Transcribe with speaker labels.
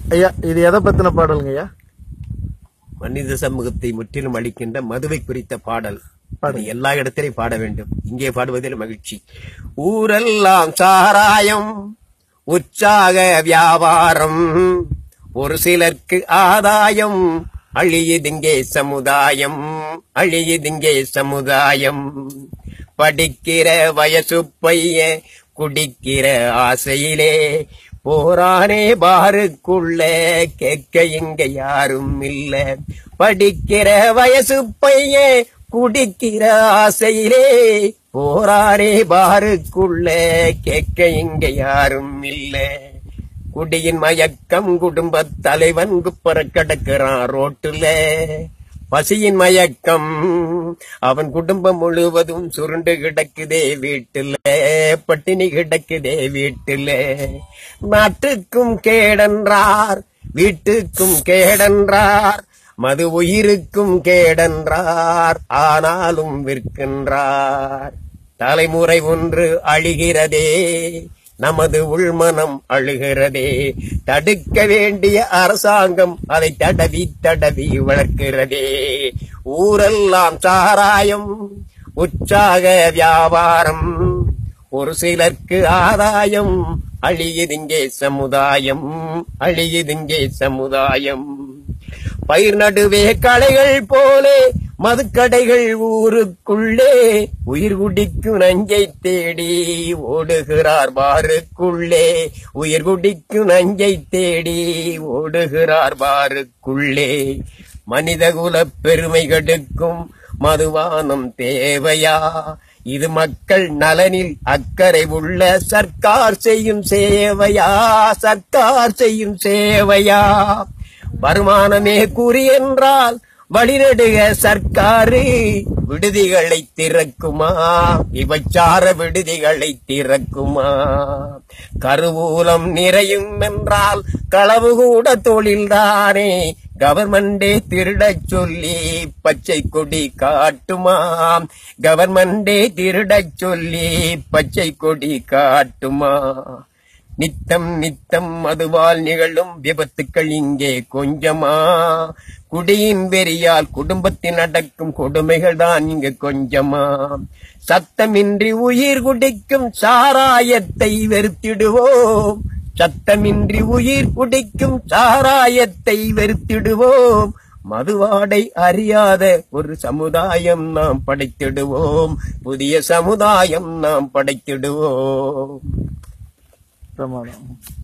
Speaker 1: ஐயா இது எதை பத்தின பாடலுங்க ஐயா
Speaker 2: மனித சமூகத்தை முற்றிலும் அளிக்கின்ற மதுவை குறித்த பாடல் அது எல்லா இடத்திலையும் பாட வேண்டும் இங்கே பாடுவதில் மகிழ்ச்சி ஊரெல்லாம் சாராயம் உற்சாக வியாபாரம் ஒரு சிலர்க்கு ஆதாயம் அழியுதிங்கே சமுதாயம் அழியுதிங்கே சமுதாயம் படிக்கிற வயசு பைய குடிக்கிற ஆசையிலே போரானே பாருக்குள்ள கேட்க இங்க யாரும் இல்ல படிக்கிற வயசு பைய குடிக்கிற ஆசையிலே போரானே பாருக்குள்ள கேட்க இங்க யாரும் இல்ல குடியின் மயக்கம் குடும்ப தலைவன் குப்பர கிடக்கிறான் ரோட்டுல பசியின் மயக்கம் அவன் குடும்பம் முழுவதும் சுருண்டு கிடக்குதே வீட்டுல பட்டினி கிடக்குதே வீட்டுல நாட்டுக்கும் கேடென்றார் வீட்டுக்கும் கேடென்றார் மது உயிருக்கும் கேடென்றார் ஆனாலும் விற்கின்றார் தலைமுறை ஒன்று அழிகிறதே நமது உள்மனம் அழுகிறதே தடுக்க வேண்டிய அரசாங்கம் அதை தடவி தடவி வளர்க்கிறதே ஊரெல்லாம் சாராயம் உற்சாக வியாபாரம் ஒரு சிலர்க்கு ஆதாயம் அழியுதிங்கே சமுதாயம் அழியுதிங்கே சமுதாயம் பயிர் நடுவே களைகள் போலே மதுக்கடைகள் ஊருக்குள்ளே உயிர் குடிக்கும் நஞ்சை தேடி ஓடுகிறார் பாருக்குள்ளே உயிர் குடிக்கும் நஞ்சை தேடி ஓடுகிறார் பாருக்குள்ளே மனிதகுல பெருமை கெடுக்கும் மதுவானம் தேவையா இது மக்கள் நலனில் அக்கறை உள்ள சர்க்கார் செய்யும் சேவையா சர்க்கார் செய்யும் சேவையா வருமானமே குறி என்றால் வழிநடுக சர்க்காரு விடுதிகளை திறக்குமா விபச்சார விடுதிகளை திறக்குமா கருவூலம் நிறையும் என்றால் களவு கூட தொழில்தானே கவர்மெண்டே திருடச் சொல்லி பச்சை கொடி காட்டுமா கவர்மெண்டே திருடச் சொல்லி பச்சை கொடி காட்டுமா நித்தம் நித்தம் மதுவால் நிகழும் விபத்துக்கள் இங்கே கொஞ்சமா குடியின் வெறியால் குடும்பத்தில் நடக்கும் கொடுமைகள் தான் இங்கு கொஞ்சமா சத்தமின்றி உயிர் குடிக்கும் சாராயத்தை வெறுத்திடுவோம் சத்தமின்றி உயிர் குடிக்கும் சாராயத்தை வெறுத்திடுவோம் மதுவாடை அறியாத ஒரு சமுதாயம் நாம் படைத்திடுவோம் புதிய சமுதாயம் நாம் படைத்திடுவோம்
Speaker 1: பிரமாதம்